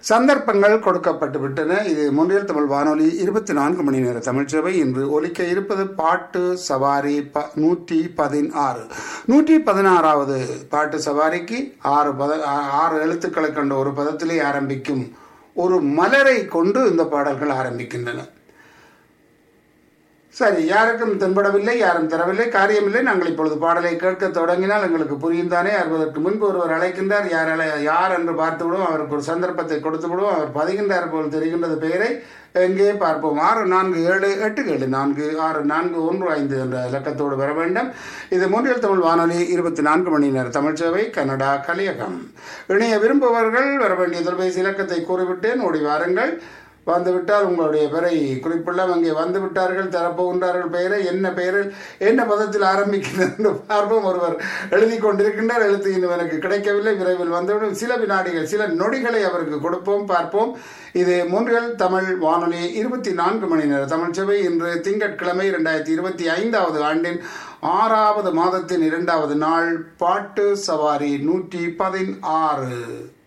சந்தர்ப்பங்கள் கொடுக்கப்பட்டு விட்டன இது முன்னில் தமிழ் வானொலி இருபத்தி நான்கு மணி நேர தமிழ்ச்சபை இன்று ஒலிக்க இருப்பது பாட்டு சவாரி ப நூற்றி பதினாறு நூற்றி பதினாறாவது பாட்டு சவாரிக்கு ஆறு பத ஆ- ஆறு எழுத்துக்களை கொண்ட ஒரு பதத்திலே ஆரம்பிக்கும் ஒரு மலரை கொண்டு இந்த பாடல்கள் ஆரம்பிக்கின்றன சரி யாருக்கும் தென்படவில்லை யாரும் தரவில்லை காரியமில்லை நாங்கள் இப்பொழுது பாடலை கேட்க தொடங்கினால் எங்களுக்கு புரியும் தானே அதற்கு முன்பு ஒருவர் அழைக்கின்றார் யார் அழை யார் என்று பார்த்து விடுவோம் அவருக்கு ஒரு சந்தர்ப்பத்தை கொடுத்து விடுவோம் அவர் பதிகின்றார் போல் தெரிகின்றது பெயரை எங்கே பார்ப்போம் ஆறு நான்கு ஏழு எட்டு ஏழு நான்கு ஆறு நான்கு ஒன்று ஐந்து என்ற இலக்கத்தோடு வர வேண்டும் இது மூன்றில் தமிழ் வானொலி இருபத்தி நான்கு மணி நேர தமிழ்ச்சேவை கனடா கலியகம் இணைய விரும்புபவர்கள் வர வேண்டிய தொலைபேசி இலக்கத்தை கூறிவிட்டேன் ஓடி வாருங்கள் வந்துவிட்டால் உங்களுடைய பெயரை குறிப்பிடலாம் அங்கே வந்து விட்டார்கள் தரப்போகின்றார்கள் பெயரை என்ன பெயரில் என்ன பதத்தில் ஆரம்பிக்கிறது என்று பார்ப்போம் ஒருவர் எழுதி கொண்டிருக்கின்றார் எழுத்து இன்னும் எனக்கு கிடைக்கவில்லை விரைவில் வந்துவிடும் சில வினாடிகள் சில நொடிகளை அவருக்கு கொடுப்போம் பார்ப்போம் இது மூன்றில் தமிழ் வானொலி இருபத்தி நான்கு மணி நேர தமிழ் சபை இன்று திங்கட்கிழமை இரண்டாயிரத்தி இருபத்தி ஐந்தாவது ஆண்டின் ஆறாவது மாதத்தின் இரண்டாவது நாள் பாட்டு சவாரி நூற்றி பதினாறு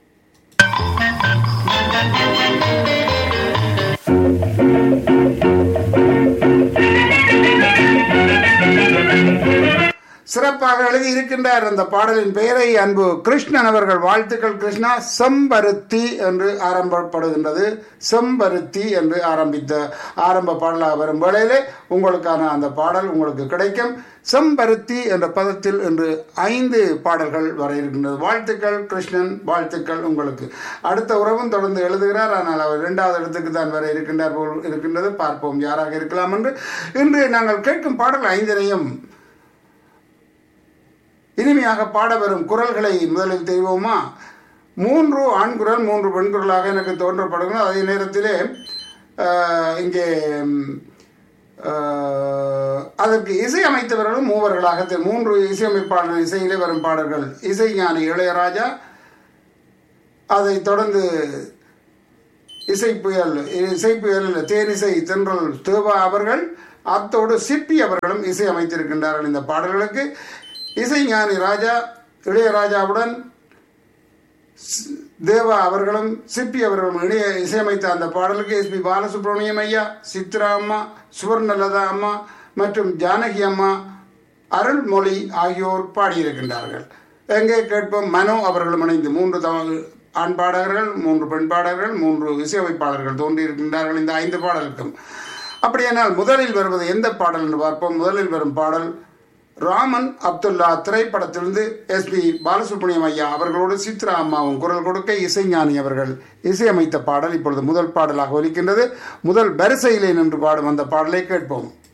சிறப்பாக எழுதி இருக்கின்றார் அந்த பாடலின் பெயரை அன்பு கிருஷ்ணன் அவர்கள் வாழ்த்துக்கள் கிருஷ்ணா செம்பருத்தி என்று ஆரம்பப்படுகின்றது செம்பருத்தி என்று ஆரம்பித்த ஆரம்ப பாடலாக வரும் வேளையிலே உங்களுக்கான அந்த பாடல் உங்களுக்கு கிடைக்கும் செம்பருத்தி என்ற பதத்தில் என்று ஐந்து பாடல்கள் வர இருக்கின்றது வாழ்த்துக்கள் கிருஷ்ணன் வாழ்த்துக்கள் உங்களுக்கு அடுத்த உறவும் தொடர்ந்து எழுதுகிறார் ஆனால் அவர் இரண்டாவது இடத்துக்கு தான் வர இருக்கின்றார் போல் இருக்கின்றது பார்ப்போம் யாராக இருக்கலாம் என்று இன்று நாங்கள் கேட்கும் பாடல் ஐந்தினையும் இனிமையாக பாட வரும் குரல்களை முதலில் தெரிவோமா மூன்று ஆண் குரல் மூன்று பெண் குரலாக எனக்கு தோன்றப்படுகிறது அதே நேரத்திலே ஆஹ், இங்கே ம், ஆஹ், அதற்கு இசை அமைத்தவர்களும் மூவர்களாக தெ- மூன்று இசையமைப்பாளர் இசையிலே வரும் பாடல்கள் இசைஞானி இளையராஜா அதைத் தொடர்ந்து இசை புயல் இசை புயல் தேனிசை தென்றல் தேவா அவர்கள் அத்தோடு சிப்பி அவர்களும் இசை அமைத்திருக்கின்றார்கள் இந்த பாடல்களுக்கு இசைஞானி ராஜா இளையராஜாவுடன் ஸ்- தேவா அவர்களும் சிப்பி அவர்களும் இணைய இசையமைத்த அந்த பாடலுக்கு எஸ்பி பாலசுப்ரமணியம் ஐயா சித்ரா அம்மா சுவர்ணலதா அம்மா மற்றும் ஜானகி அம்மா அருள்மொழி ஆகியோர் பாடியிருக்கின்றார்கள் எங்கே கேட்போம் மனோ அவர்களும் இணைந்து மூன்று தமிழ் ஆண் பாடகர்கள் மூன்று பெண் பாடகர்கள் மூன்று இசையமைப்பாளர்கள் தோன்றியிருக்கின்றார்கள் இந்த ஐந்து பாடலுக்கும் அப்படியானால் முதலில் வருவது எந்த பாடல் என்று பார்ப்போம் முதலில் வரும் பாடல் ராமன் அப்துல்லா திரைப்படத்திலிருந்து எஸ்பி பாலசுப்ரமணியம் ஐயா அவர்களோடு சித்ரா அம்மாவும் குரல் கொடுக்க இசைஞானி அவர்கள் இசையமைத்த பாடல் இப்பொழுது முதல் பாடலாக ஒலிக்கின்றது முதல் வரிசையிலே நின்று பாடும் அந்த பாடலை கேட்போம்